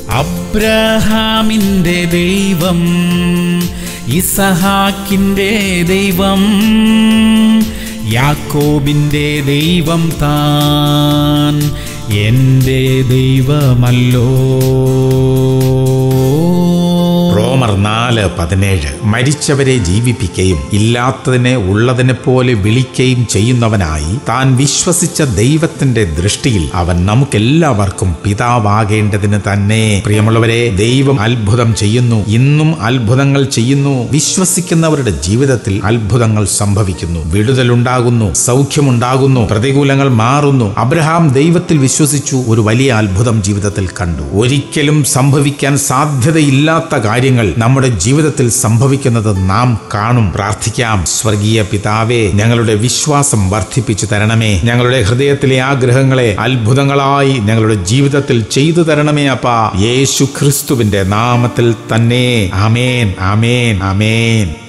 അബ്രഹാമിൻ്റെ ദൈവം ഇസഹാക്കിൻ്റെ ദൈവം യാക്കോബിൻ്റെ ദൈവം താൻ എൻ്റെ ദൈവമല്ലോ റോമർ നാല് പതിനേഴ് മരിച്ചവരെ ജീവിപ്പിക്കുകയും ഇല്ലാത്തതിനെ ഉള്ളതിനെ പോലെ വിളിക്കുകയും ചെയ്യുന്നവനായി താൻ വിശ്വസിച്ച ദൈവത്തിന്റെ ദൃഷ്ടിയിൽ അവൻ നമുക്കെല്ലാവർക്കും പിതാവാകേണ്ടതിന് തന്നെ പ്രിയമുള്ളവരെ ദൈവം അത്ഭുതം ചെയ്യുന്നു ഇന്നും അത്ഭുതങ്ങൾ ചെയ്യുന്നു വിശ്വസിക്കുന്നവരുടെ ജീവിതത്തിൽ അത്ഭുതങ്ങൾ സംഭവിക്കുന്നു വിടുതലുണ്ടാകുന്നു സൗഖ്യമുണ്ടാകുന്നു പ്രതികൂലങ്ങൾ മാറുന്നു അബ്രഹാം ദൈവത്തിൽ വിശ്വസിച്ചു ഒരു വലിയ അത്ഭുതം ജീവിതത്തിൽ കണ്ടു ഒരിക്കലും സംഭവിക്കാൻ സാധ്യതയില്ലാത്ത കാര്യങ്ങൾ നമ്മുടെ ജീവിതത്തിൽ സംഭവിക്കുന്നത് നാം കാണും പ്രാർത്ഥിക്കാം സ്വർഗീയ പിതാവേ ഞങ്ങളുടെ വിശ്വാസം വർദ്ധിപ്പിച്ചു തരണമേ ഞങ്ങളുടെ ഹൃദയത്തിലെ ആഗ്രഹങ്ങളെ അത്ഭുതങ്ങളായി ഞങ്ങളുടെ ജീവിതത്തിൽ ചെയ്തു തരണമേ അപ്പാ യേശു ക്രിസ്തുവിന്റെ നാമത്തിൽ തന്നെ ആമേൻ ആമേൻ ആമേൻ